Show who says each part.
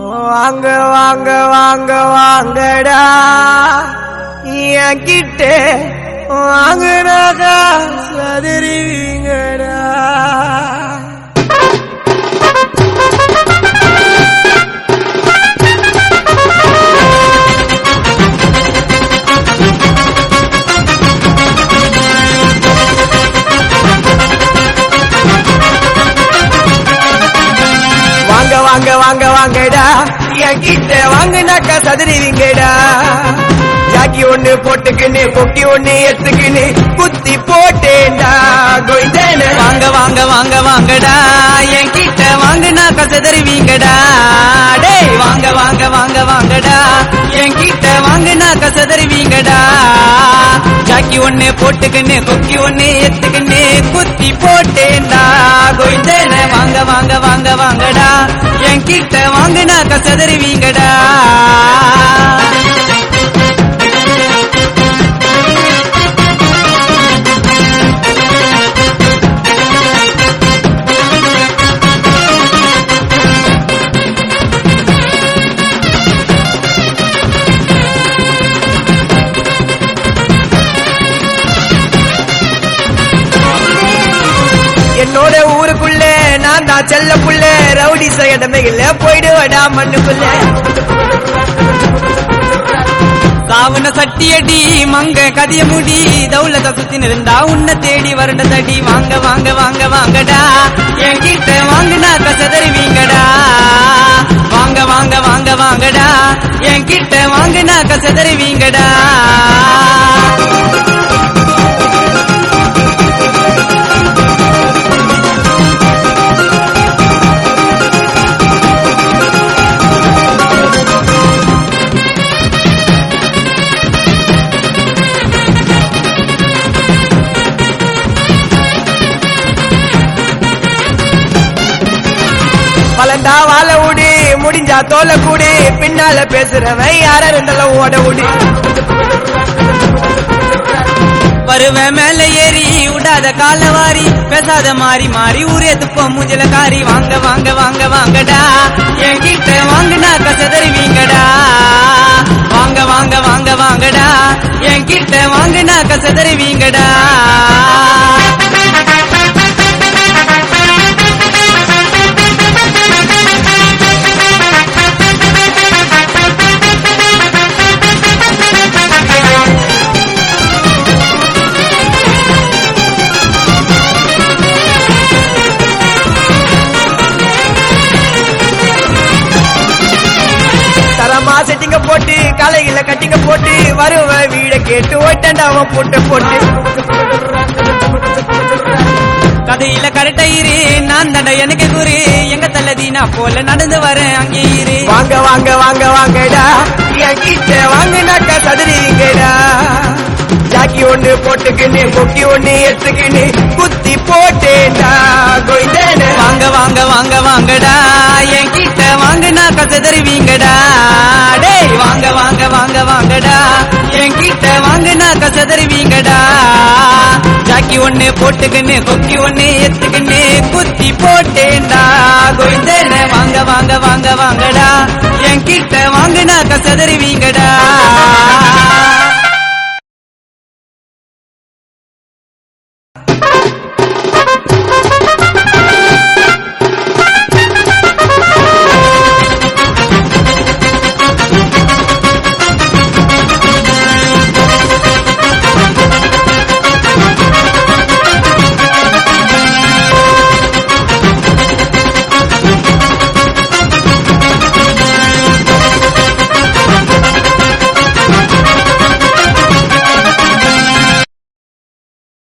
Speaker 1: வாங்க வாங்க வாங்க வாங்கடா என் கிட்ட வாங்கினாக்கா சதுருவீங்கடா வாங்க வாங்க வாங்க வாங்கடா என் கிட்ட வாங்கினாக்கா சதுருவீங்கடா ஜாக்கி ஒண்ணு போட்டுக்கின்னு கொக்கி ஒண்ணு எடுத்துக்கின்னு குத்தி போட்டேன்டா கொய்தேனே
Speaker 2: வாங்க வாங்க வாங்க வாங்கடா என் கிட்ட வாங்கினா கசதறிவீங்கடா டேய் வாங்க வாங்க வாங்க வாங்கடா என் கிட்ட வாங்கினா கசதறிவீங்கடா ஜாக்கி ஒண்ணு போட்டுக்கின்னு கொக்கி ஒண்ணு எத்துக்கின்னு குத்தி போட்டேன்டா கொய்தேன வாங்க வாங்க வாங்க வாங்கடா என் கிட்ட வாங்கினா கசதறிவீங்கடா
Speaker 1: என்னோட ஊருக்குள்ள நான் தான் செல்ல புள்ள ரவுடி சைடமையில போயிடுவடா மண்ணுக்குள்ள
Speaker 2: காவன சட்டியடி மங்க கதிய முடி தௌலத சுத்தி இருந்தா உன்னை தேடி வரண்ட தடி வாங்க வாங்க வாங்க வாங்கடா என்கிட்ட வாங்கினா கசதறிவீங்கடா வாங்க வாங்க வாங்க வாங்கடா என்கிட்ட வாங்கினா கசதறிவீங்கடா
Speaker 1: வளர்ந்தா வாழ விடு முடிஞ்சா தோலை கூடு பின்னால பேசுறவன் யார ரெண்டெல்லாம் ஓட விடு
Speaker 2: வருவேன் மேல ஏறி விடாத காலவாரி பேசாத மாறி மாறி ஊரே துப்பம் மூஞ்சல காரி வாங்க வாங்க வாங்க வாங்கடா என்கிட்ட வாங்கினா கசதறிவீங்கடா வாங்க வாங்க வாங்க வாங்கடா என்கிட்ட வாங்கினா கசதறிவீங்கடா
Speaker 1: தரமா செட்டிங்க போட்டு காலையில கட்டிங்க போட்டு வருவன் வீட கேட்டு ஓட்டண்டா அவன் போட்டு போட்டு
Speaker 2: கதையில கரெக்டா இரு நான் தட எனக்கு குரு எங்க தள்ளதீனா போல நடந்து வரேன் அங்கே இரு
Speaker 1: வாங்க வாங்க வாங்க வாங்கடா என் கிட்ட வாங்கினாக்கா சதுரீங்கடா ஜாக்கி ஒண்ணு போட்டுக்கின்னு கொக்கி ஒண்ணு எடுத்துக்கின்னு குத்தி போட்டேன்டா கொய்தேனே
Speaker 2: வாங்க வாங்க வாங்க வாங்கடா என்கிட்ட வாங்கினா கசதறிவீங்கடா டேய் வாங்க வாங்க வாங்க வாங்கடா என்கிட்ட வாங்கினா கசதறிவீங்கடா ஜாக்கி ஒண்ணு போட்டுக்கின்னு கொக்கி ஒண்ணு எத்துக்கின்னு குத்தி போட்டேன்டா கொய்தேன